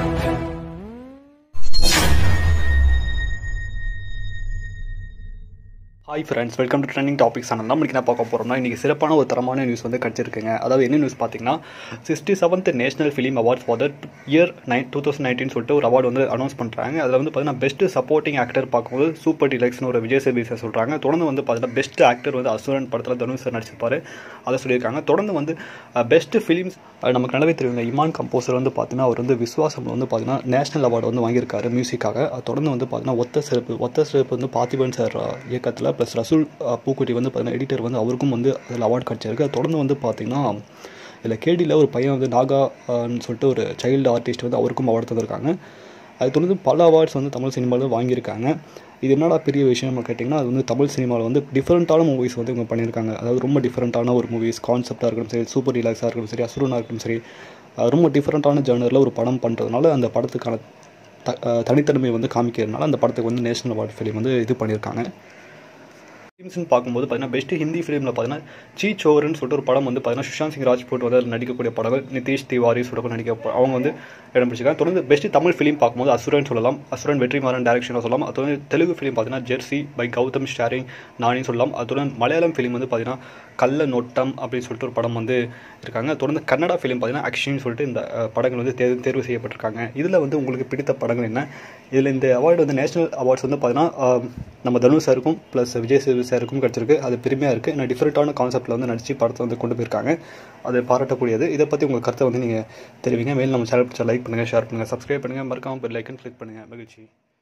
hi friends welcome to trending topics channel நம்ம நான் பார்க்க போகிறோம்னா இன்றைக்கி சிறப்பான ஒரு தரமான நியூஸ் வந்து கிடச்சிருக்குங்க அதாவது என்ன நியூஸ் பார்த்தீங்கன்னா sixty seventh national film award for the year nine two thousand nineteen சொல்லிட்டு ஒரு அவார்டு வந்து அனௌன்ஸ் பண்ணுறாங்க அதில் வந்து பார்த்தீங்கன்னா பெஸ்ட் சப்போர்ட்டிங் ஆக்டர் பார்க்கும்போது சூப்பர் டிலக்ஸ்னு ஒரு விஜய் சேபி சார் சொல்கிறாங்க தொடர்ந்து வந்து பார்த்தீங்கன்னா பெஸ்ட் ஆக்டர் வந்து அசுரன் படத்தில் தனுஷ் சார் நடிச்சிருப்பாரு அதை சொல்லியிருக்காங்க தொடர்ந்து வந்து பெஸ்ட் ஃபிலிம்ஸ் நமக்கு நல்லாவே தெரியுங்க இமான் கம்போசர் வந்து பார்த்தீங்கன்னா அவர் வந்து விஸ்வாசம் வந்து பார்த்தீங்கன்னா நேஷனல் அவார்டு வந்து வாங்கியிருக்காரு மியூசிக்காக அது தொடர்ந்து வந்து பார்த்தீங்கன்னா ஒத்த சிறப்பு ஒத்த சிறப்பு வந்து பார்த்திபன் சார் இயக்கத்தில் ப்ளஸ் ரசூல் அஹ், பூக்குட்டி வந்து பார்த்தீங்கன்னா எடிட்டர் வந்து அவருக்கும் வந்து அதில் அவார்டு கிடச்சிருக்கு அது தொடர்ந்து வந்து பார்த்தீங்கன்னா இதில் கேடியில் ஒரு பையன் வந்து நாகா அஹ்ன்னு சொல்லிட்டு ஒரு சைல்டு ஆர்டிஸ்ட் வந்து அவருக்கும் அவார்டு தந்திருக்காங்க அது தொடர்ந்து பல அவார்ட்ஸ் வந்து தமிழ் சினிமாவில் வாங்கியிருக்காங்க இது என்னடா பெரிய விஷயம் கேட்டிங்கன்னா அது வந்து தமிழ் சினிமாவில் வந்து டிஃப்ரெண்ட்டான மூவிஸ் வந்து இவங்க பண்ணியிருக்காங்க அதாவது ரொம்ப டிஃப்ரெண்ட்டான ஒரு மூவிஸ் கான்செப்டாக இருக்கட்டும் சரி சூப்பர் ரிலாக்ஸாக இருக்கட்டும் சரி அசுரனாக இருக்கட்டும் சரி அஹ் ரொம்ப டிஃப்ரெண்ட்டான ஜேர்னரில் ஒரு படம் பண்ணுறதுனால அந்த படத்துக்கான த அஹ் தனித்தன்மை வந்து காமிக்கிறதுனால அந்த படத்துக்கு வந்து நேஷனல் அவார்டு ஃபிலிம் வந்து இது பண்ணியிருக்காங்க ஃபிலிம்ஸ்னு பார்க்கும்போது பார்த்தீங்கன்னா பெஸ்ட் ஹிந்தி ஃபிலிமில் பார்த்தீங்கன்னா சீ சோருன்னு சொல்லிட்டு ஒரு படம் வந்து பார்த்தீங்கன்னா சுஷாந்த் சிங் ராஜ்பூட் வந்து அதில் நடிக்கக்கூடிய படங்கள் நிதிஷ் திவாரி சொல்லிட்டு நடிக்க ப- அவங்க வந்து இடம் பிடிச்சிருக்காங்க தொடர்ந்து பெஸ்ட் தமிழ் ஃபிலிம் பார்க்கும்போது அசுரன் சொல்லலாம் அசுரன் வெற்றிமாறன் டேரக்ஷனாக சொல்லலாம் அது வந்து தெலுங்கு ஃபிலிம் பார்த்தீங்கன்னா ஜெர்சி பை கௌதம் ஸ்டாரிங் நானின்னு சொல்லலாம் அதுடன் மலையாளம் ஃபிலிம் வந்து பார்த்தீங்கன்னா கள்ள நோட்டம் அப்படின்னு சொல்லிட்டு ஒரு படம் வந்து இருக்காங்க தொடர்ந்து கன்னடா ஃபிலிம் பார்த்தீங்கன்னா அக்ஷின்னு சொல்லிட்டு இந்த அஹ், படங்கள் வந்து தேர்வு தேர்வு செய்யப்பட்டிருக்காங்க இதில் வந்து உங்களுக்கு பிடித்த படங்கள் என்ன இதில் இந்த அவார்டு வந்து நேஷனல் அவார்ட்ஸ் வந்து பார்த்தீங்கன்னா அஹ், நம்ம தனுஷ் சாருக்கும் ப்ளஸ் விஜய் சேது சாருக்கும் கிடச்சிருக்கு அது பெருமையாக இருக்குது ஏன்னா டிஃப்ரெண்ட்டான கான்செப்ட்டில் வந்து நடித்து படத்தை வந்து கொண்டு போயிருக்காங்க அது பாராட்டக்கூடியது இதை பற்றி உங்கள் கருத்தை வந்து நீங்கள் தெரிவிங்க மேலும் நம்ம சேனல் பிடிச்சா லைக் பண்ணுங்கள் ஷேர் பண்ணுங்கள் சப்ஸ்கிரைப் பண்ணுங்கள் மறக்காமல் பெல் ஐக்கன் கிளிக் பண்ணுங்கள் மகிழ்ச்சி